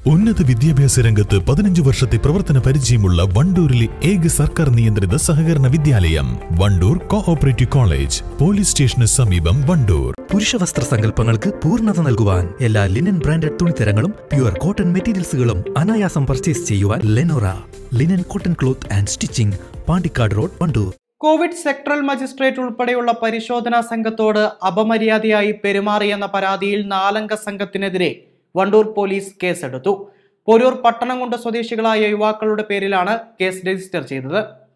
ഉന്നത വിദ്യാഭ്യാസ രംഗത്ത് പതിനഞ്ച് വർഷത്തെ പ്രവർത്തന പരിചയമുള്ള വണ്ടൂരിലെ ഏക സർക്കാർ നിയന്ത്രിത സഹകരണ വിദ്യാലയം വണ്ടൂർ കോഓപ്പറേറ്റീവ് കോളേജ് പോലീസ് സ്റ്റേഷന് സമീപം വണ്ടൂർ പുരുഷ വസ്ത്ര സങ്കല്പങ്ങൾക്ക് പൂർണ്ണത നൽകുവാൻ എല്ലാ ലിനൻ ബ്രാൻഡഡ് തുണിത്തരങ്ങളും പ്യുവർ കോട്ടൺ മെറ്റീരിയൽസുകളും അനായാസം പർച്ചേസ് ചെയ്യുവാൻ Lenora linen cotton cloth and stitching Pandikkad road Wandoor Covid sectoral magistrate ഉൾപ്പെടെയുള്ള പരിശോധനാ സംഘത്തോട് അപമര്യാദയായി പെരുമാറിയെന്ന പരാതിയിൽ നാലംഗ സംഘത്തിനെതിരെ വണ്ടൂർ പോലീസ് കേസെടുത്തു പോരൂർ പട്ടണംകുണ്ട സ്വദേശികളായ യുവാക്കളുടെ പേരിലാണ് കേസ് രജിസ്റ്റർ ചെയ്തത്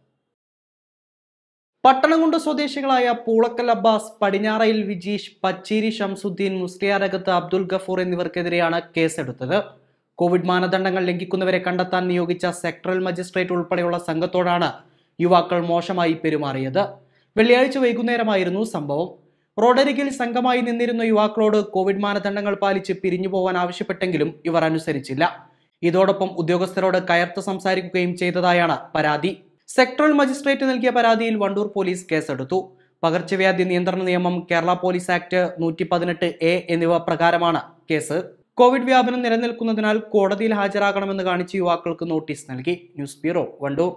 പട്ടണംകുണ്ട് സ്വദേശികളായ പൂളക്കൽ അബ്ബാസ് പടിഞ്ഞാറയിൽ വിജീഷ് പച്ചേരി ഷംസുദ്ദീൻ മുസ്ലിയാരകത്ത് അബ്ദുൽ ഗഫൂർ എന്നിവർക്കെതിരെയാണ് കേസെടുത്തത് കോവിഡ് മാനദണ്ഡങ്ങൾ ലംഘിക്കുന്നവരെ കണ്ടെത്താൻ നിയോഗിച്ച സെക്ടറൽ മജിസ്ട്രേറ്റ് ഉൾപ്പെടെയുള്ള സംഘത്തോടാണ് യുവാക്കൾ മോശമായി പെരുമാറിയത് വെള്ളിയാഴ്ച വൈകുന്നേരമായിരുന്നു സംഭവം റോഡരികിൽ സംഘമായി നിന്നിരുന്ന യുവാക്കളോട് കോവിഡ് മാനദണ്ഡങ്ങൾ പാലിച്ച് പിരിഞ്ഞു പോകാൻ ആവശ്യപ്പെട്ടെങ്കിലും ഇവർ അനുസരിച്ചില്ല ഇതോടൊപ്പം ഉദ്യോഗസ്ഥരോട് കയർത്ത് സംസാരിക്കുകയും ചെയ്തതായാണ് പരാതി സെക്ടറൽ മജിസ്ട്രേറ്റ് നൽകിയ പരാതിയിൽ വണ്ടൂർ പോലീസ് കേസെടുത്തു പകർച്ചവ്യാധി നിയന്ത്രണ നിയമം കേരള പോലീസ് ആക്ട് നൂറ്റി പതിനെട്ട് എ എന്നിവ പ്രകാരമാണ് കേസ് കോവിഡ് വ്യാപനം നിലനിൽക്കുന്നതിനാൽ കോടതിയിൽ ഹാജരാകണമെന്ന് കാണിച്ച് യുവാക്കൾക്ക് നോട്ടീസ് നൽകി news bureau Wandoor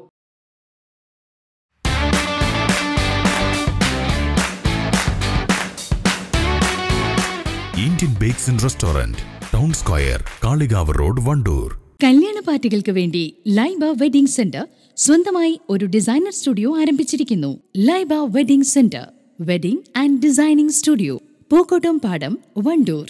Indian bakes and restaurant town square Kalikavu road Wandoor കല്യാണ പാർട്ടികൾക്ക് വേണ്ടി ലൈബ വെഡിംഗ് സെന്റർ സ്വന്തമായി ഒരു ഡിസൈനർ സ്റ്റുഡിയോ ആരംഭിച്ചിരിക്കുന്നു Laiba wedding centre wedding and designing studio Pookkottumpadam Wandoor